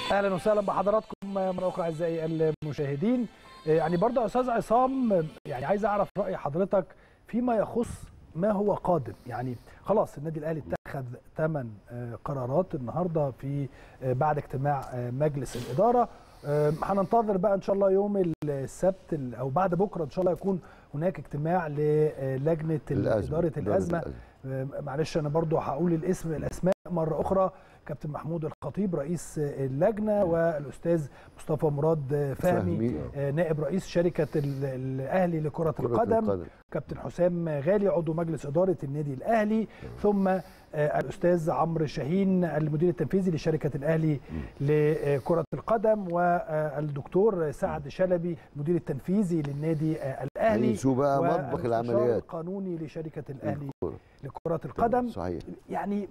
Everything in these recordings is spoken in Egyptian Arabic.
اهلا وسهلا بحضراتكم مره اخرى اعزائي المشاهدين يعني برضه يا استاذ عصام يعني عايز اعرف راي حضرتك فيما يخص ما هو قادم يعني خلاص النادي الاهلي اتخذ ثمان قرارات النهارده في بعد اجتماع مجلس الاداره هننتظر بقى ان شاء الله يوم السبت او بعد بكره ان شاء الله يكون هناك اجتماع للجنه اداره الازمه معلش انا برضو هقول الاسم الاسماء مره اخرى كابتن محمود الخطيب رئيس اللجنه والاستاذ مصطفى مراد فهمي, فهمي. نائب رئيس شركه الاهلي لكره القدم. القدم كابتن حسام غالي عضو مجلس اداره النادي الاهلي ثم الاستاذ عمرو شاهين المدير التنفيذي لشركه الاهلي لكره القدم والدكتور سعد شلبي المدير التنفيزي للنادي الاهلي شو بقى مطبخ العمليات القانوني لشركه الاهلي لكره القدم صحيح. يعني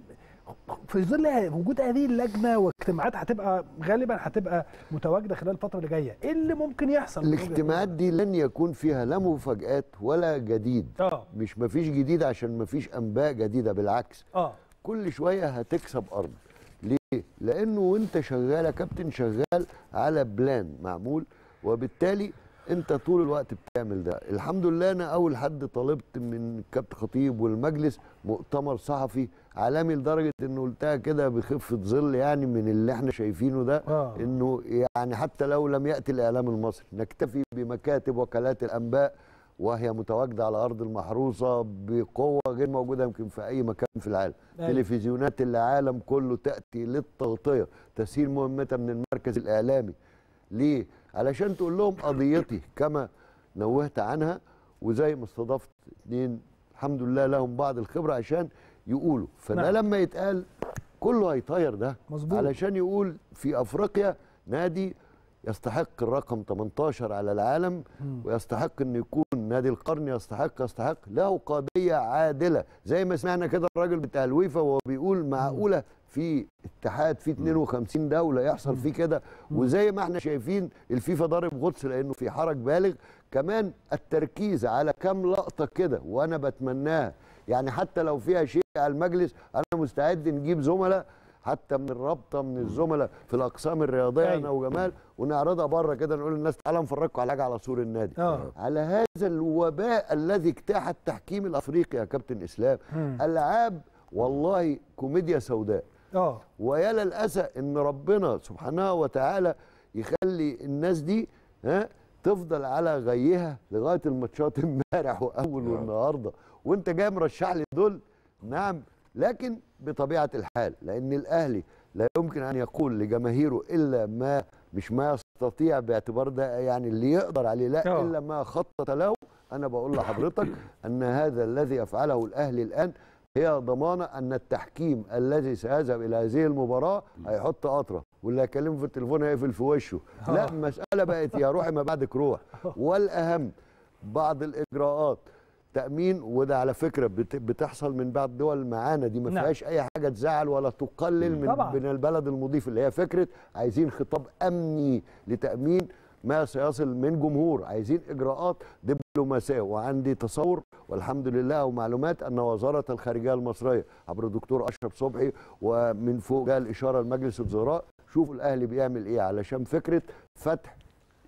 في ظل وجود هذه اللجنه واجتماعات هتبقى غالبا هتبقى متواجده خلال الفتره اللي جايه ايه اللي ممكن يحصل الاجتماعات دي لن يكون فيها لا مفاجات ولا جديد اه مش مفيش جديد عشان مفيش انباء جديده بالعكس اه كل شويه هتكسب ارض ليه لانه وانت شغال يا كابتن شغال على بلان معمول وبالتالي انت طول الوقت بتعمل ده الحمد لله انا اول حد طلبت من كابتن خطيب والمجلس مؤتمر صحفي عالمي لدرجه انه قلتها كده بخفه ظل يعني من اللي احنا شايفينه ده آه. انه يعني حتى لو لم ياتي الاعلام المصري نكتفي بمكاتب وكالات الانباء وهي متواجده على ارض المحروسه بقوه غير موجوده يمكن في اي مكان في العالم أيوة. تلفزيونات العالم كله تاتي للتغطيه تسهيل مهمتها من المركز الاعلامي ليه علشان تقول لهم قضيتي كما نوهت عنها وزي ما استضفت اثنين الحمد لله لهم بعض الخبره عشان يقولوا فده نعم. لما يتقال كله هيطير ده مظبوط. علشان يقول في افريقيا نادي يستحق الرقم 18 على العالم مم. ويستحق انه يكون نادي القرن يستحق يستحق له قضيه عادله زي ما سمعنا كده الراجل بتاع الويفا وهو بيقول معقوله في اتحاد فيه 52 دوله يحصل فيه كده وزي ما احنا شايفين الفيفا ضارب غطس لانه في حرج بالغ كمان التركيز على كام لقطه كده وانا بتمناها يعني حتى لو فيها شيء على المجلس انا مستعد نجيب زملاء حتى من الرابطه من الزملاء في الاقسام الرياضيه أيوة. انا وجمال ونعرضها بره كده نقول للناس تعالوا نفرجكم على حاجه على سور النادي آه. على هذا الوباء الذي اجتاح التحكيم الافريقي يا كابتن اسلام مم. العاب والله كوميديا سوداء اه ويا للاسى ان ربنا سبحانه وتعالى يخلي الناس دي ها تفضل على غيها لغايه الماتشات امبارح واول والنهارده وانت جاي مرشح لي دول نعم لكن بطبيعه الحال لان الاهلي لا يمكن ان يقول لجماهيره الا ما مش ما يستطيع باعتبار ده يعني اللي يقدر عليه لا آه. الا ما خطط له انا بقول لحضرتك ان هذا الذي يفعله الاهلي الان هي ضمانه ان التحكيم الذي سيذهب الى هذه المباراه هيحط قطره واللي هيكلمه في التليفون هيقفل في وشه لا آه. المساله بقت يا روحي ما بعدك روح والاهم بعض الاجراءات تامين وده على فكره بت- بتحصل من بعض دول معانا دي ما نعم. فيهاش اي حاجه تزعل ولا تقلل من طبعاً. من البلد المضيف اللي هي فكره عايزين خطاب امني لتامين ما سيصل من جمهور عايزين اجراءات دبلوماسيه وعندي تصور والحمد لله ومعلومات ان وزاره الخارجيه المصريه عبر الدكتور اشرف صبحي ومن فوق جاء الاشاره لمجلس الوزراء شوفوا الاهلي بيعمل ايه علشان فكره فتح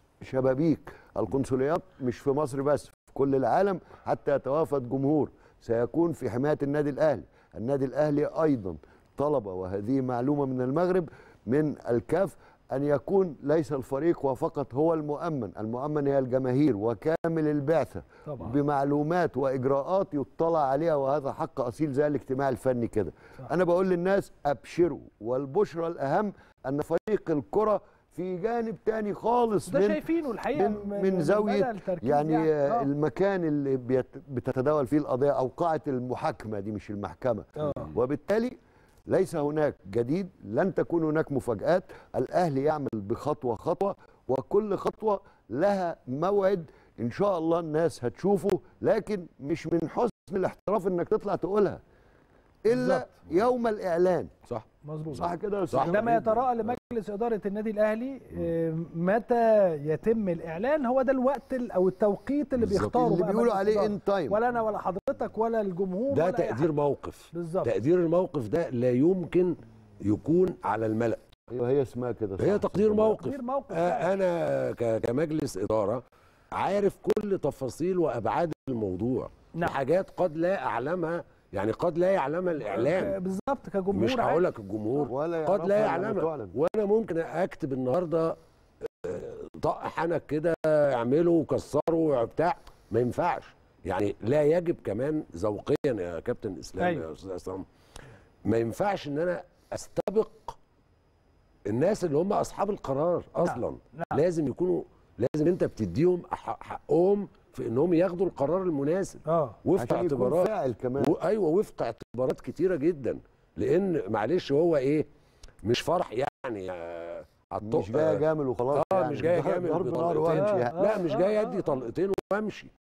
شبابيك القنصليات مش في مصر بس في كل العالم حتى يتوافد جمهور سيكون في حمايه النادي الاهلي النادي الاهلي ايضا طلب وهذه معلومه من المغرب من الكاف ان يكون ليس الفريق وفقط هو المؤمن المؤمن هي الجماهير وكامل البعثه طبعا بمعلومات واجراءات يطلع عليها وهذا حق اصيل زي الاجتماع الفني كده صح. انا بقول للناس ابشروا والبشرى الاهم ان فريق الكره في جانب تاني خالص ده من شايفينه الحقيقه من, من زاويه بدأ التركيز يعني, آه. المكان اللي بيت بتتداول فيه القضيه او قاعه المحاكمه دي مش المحكمه آه. وبالتالي ليس هناك جديد لن تكون هناك مفاجآت الأهلي يعمل بخطوة خطوة وكل خطوة لها موعد إن شاء الله الناس هتشوفه لكن مش من حسن الاحتراف إنك تطلع تقولها إلا بالظبط. يوم الإعلان صح مظبوط صح كده يا صح. أستاذ عندما وليد؟ يتراءى لمجلس إدارة النادي الأهلي آه، متى يتم الإعلان هو ده الوقت ال- أو التوقيت اللي بالظبط. بيختاره اللي بقى بيقولوا مجلس عليه الإدارة. ان تايم ولا أنا ولا حضرتك ولا الجمهور ده ولا أي تقدير حد. موقف بالظبط تقدير الموقف ده لا يمكن يكون على الملأ ايوه هي اسمها كده صح. هي تقدير موقف تقدير موقف آه، انا ك- كمجلس اداره عارف كل تفاصيل وابعاد الموضوع نعم. في حاجات قد لا اعلمها يعني قد لا يعلمها آه، الاعلام بالظبط كجمهور مش عادي. هقول لك الجمهور ولا قد لا يعرفها لما يعلمها تعلن. وانا ممكن اكتب النهارده آه، طق حنك كده اعمله وكسره بتاع ما ينفعش يعني لا يجب كمان ذوقيا يا كابتن اسلام أيوة. يا استاذ عصام ما ينفعش ان انا استبق الناس اللي هم اصحاب القرار اصلا نعم. لازم يكونوا لازم انت بتديهم حق- حقهم في انهم ياخدوا القرار المناسب اه وفق عشان يكون اعتبارات فاعل كمان و- ايوه وفق اعتبارات كتيره جدا لان معلش هو ايه مش فرح يعني آه، على الطق- مش جاي اجامل وخلاص اه يعني. مش جاي ضرب- اجامل ضرب نار بطلقتين. وامشي آه، يعني. لا مش جاي آه، ادي آه. طلقتين وامشي